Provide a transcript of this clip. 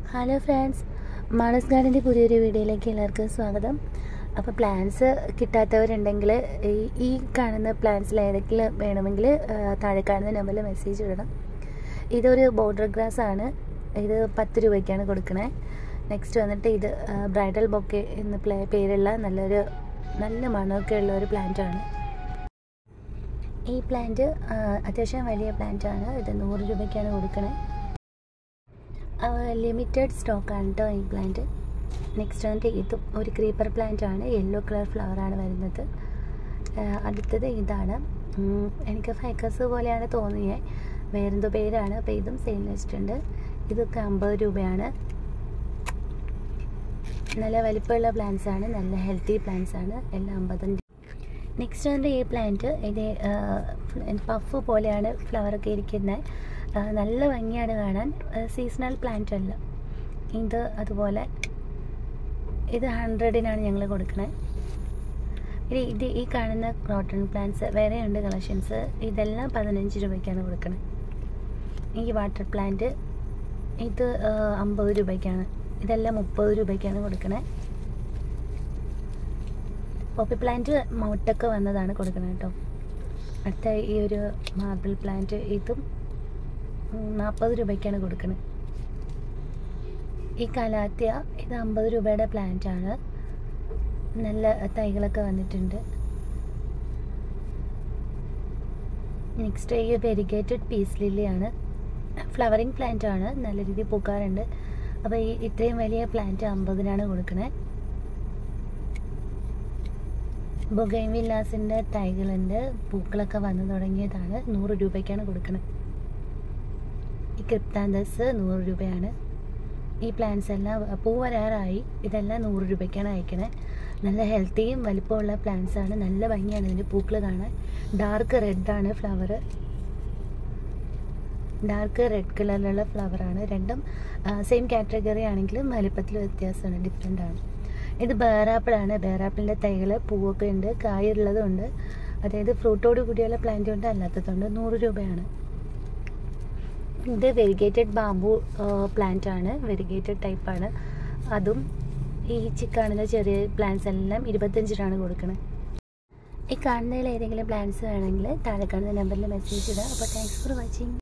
hello friends മാണസ് ഗാർഡൻ്റെ പുതിയൊരു വീഡിയോയിലേക്ക് എല്ലാവർക്കും സ്വാഗതം അപ്പോൾ പ്ലാൻസ് കിട്ടാത്തവരുണ്ടെങ്കിൽ ഈ ഈ കാണുന്ന പ്ലാൻസിൽ ഏതെങ്കിലും വേണമെങ്കിൽ ആ, താഴെ കാണുന്ന നമ്പറിൽ മെസ്സേജ് ഇടണം ഇതൊരു ബോർഡർ ഗ്രാസ് ആണ് ഇത് പത്ത് രൂപയ്ക്കാണ് കൊടുക്കണേ നെക്സ്റ്റ് വന്നിട്ട് ഇത് ബ്രൈഡൽ ബൊക്കെ എന്ന് പ്ലേ പേരുള്ള നല്ലൊരു നല്ല മണമൊക്കെ ഉള്ള ഒരു പ്ലാന്റാണ് ഈ പ്ലാന്റ് അത്യാവശ്യം വലിയ പ്ലാന്റ് ആണ് ഇത് നൂറ് രൂപയ്ക്കാണ് കൊടുക്കണേ ലിമിറ്റഡ് സ്റ്റോക്കാണ് കേട്ടോ ഈ പ്ലാന്റ് നെക്സ്റ്റ് വന്നിട്ട് ഇതും ഒരു ക്രീപ്പർ പ്ലാന്റ് ആണ് യെല്ലോ കളർ ഫ്ലവർ ആണ് വരുന്നത് ആ, അടുത്തത് ഇതാണ് ഉം, എനിക്ക് ഫൈക്കസ് പോലെയാണ് തോന്നിയത് വേറെന്തോ പേരാണ് അപ്പോൾ ഇതും സെയിൽ വെച്ചിട്ടുണ്ട് ഇതൊക്കെ അമ്പത് രൂപയാണ് നല്ല വലിപ്പമുള്ള പ്ലാന്റ്സ് ആണ് നല്ല ഹെൽത്തി പ്ലാന്റ്സ് ആണ് എല്ലാം അമ്പതും നെക്സ്റ്റ് വന്നിട്ട് ഈ പ്ലാന്റ് ഇത് പഫ് പോലെയാണ് ഫ്ലവറൊക്കെ ഇരിക്കുന്നത് നല്ല ഭംഗിയാണ് കാണാൻ സീസണൽ പ്ലാന്റ് അല്ല ഇത് അതുപോലെ ഇത് ഹൺഡ്രഡിനാണ് ഞങ്ങൾ കൊടുക്കണത് ഇത് ഇത് ഈ കാണുന്ന ക്രോട്ടൺ പ്ലാന്റ്സ് വേറെയുണ്ട് കളക്ഷൻസ് ഇതെല്ലാം പതിനഞ്ച് രൂപയ്ക്കാണ് കൊടുക്കണത് ഈ വാട്ടർ പ്ലാന്റ് ഇത് അമ്പത് രൂപയ്ക്കാണ് ഇതെല്ലാം മുപ്പത് രൂപയ്ക്കാണ് കൊടുക്കണേ പോപ്പി പ്ലാന്റ് മൗട്ടൊക്കെ വന്നതാണ് കൊടുക്കുന്നത് കേട്ടോ അടുത്ത ഈ ഒരു മാർബിൾ പ്ലാന്റ് ഇതും നാൽപ്പത് രൂപയ്ക്കാണ് കൊടുക്കുന്നത് ഈ കലാത്തിയ ഇത് അമ്പത് രൂപയുടെ പ്ലാന്റ് ആണ് നല്ല തൈകളൊക്കെ വന്നിട്ടുണ്ട് നെക്സ്റ്റ് ഈ വെരിഗേറ്റഡ് പീസ് ലില്ലിയാണ് ഫ്ലവറിങ് പ്ലാന്റ് ആണ് നല്ല രീതിയിൽ പൂക്കാറുണ്ട് അപ്പോൾ ഈ ഇത്രയും വലിയ പ്ലാന്റ് അമ്പതിനാണ് കൊടുക്കണേ ബൊഗൈൻ വില്ലാസിൻ്റെ തൈകളുണ്ട് പൂക്കളൊക്കെ വന്നു തുടങ്ങിയതാണ് നൂറ് രൂപയ്ക്കാണ് കൊടുക്കുന്നത് ഈ ക്രിപ്താന്തസ് നൂറ് രൂപയാണ് ഈ പ്ലാന്റ്സ് എല്ലാം പൂ വരാറായി ഇതെല്ലാം നൂറ് രൂപയ്ക്കാണ് അയക്കണേ നല്ല ഹെൽത്തിയും വലിപ്പമുള്ള പ്ലാന്റ്സ് ആണ് നല്ല ഭംഗിയാണ് ഇതിൻ്റെ പൂക്കൾ കാണാൻ ഡാർക്ക് റെഡാണ് ഫ്ലവർ ഡാർക്ക് റെഡ് കളറിലുള്ള ഫ്ലവറാണ് രണ്ടും സെയിം കാറ്റഗറി ആണെങ്കിലും വലിപ്പത്തിൽ വ്യത്യാസമാണ് ഡിഫറെൻ്റ് ആണ് ഇത് ബേറാപ്പിളാണ് ബേറാപ്പിളിൻ്റെ തൈകൾ പൂവൊക്കെ ഉണ്ട് കായുള്ളതും ഉണ്ട് അതായത് ഫ്രൂട്ടോട് കൂടിയുള്ള പ്ലാന്റ് ഉണ്ട് അല്ലാത്തതുണ്ട് നൂറ് രൂപയാണ് ഇത് വെരിഗേറ്റഡ് ബാംബു പ്ലാന്റ് ആണ് വെരിഗേറ്റഡ് ടൈപ്പാണ് അതും ഈ ചി കാണുന്ന ചെറിയ പ്ലാന്റ്സ് എല്ലാം ഇരുപത്തഞ്ചിനാണ് കൊടുക്കുന്നത് ഈ കാണുന്നതിൽ ഏതെങ്കിലും പ്ലാന്റ്സ് വേണമെങ്കിൽ താഴെ കാണുന്ന നമ്പറിൽ മെസ്സേജ് ഇടുക അപ്പോൾ താങ്ക്സ് ഫോർ വാച്ചിങ്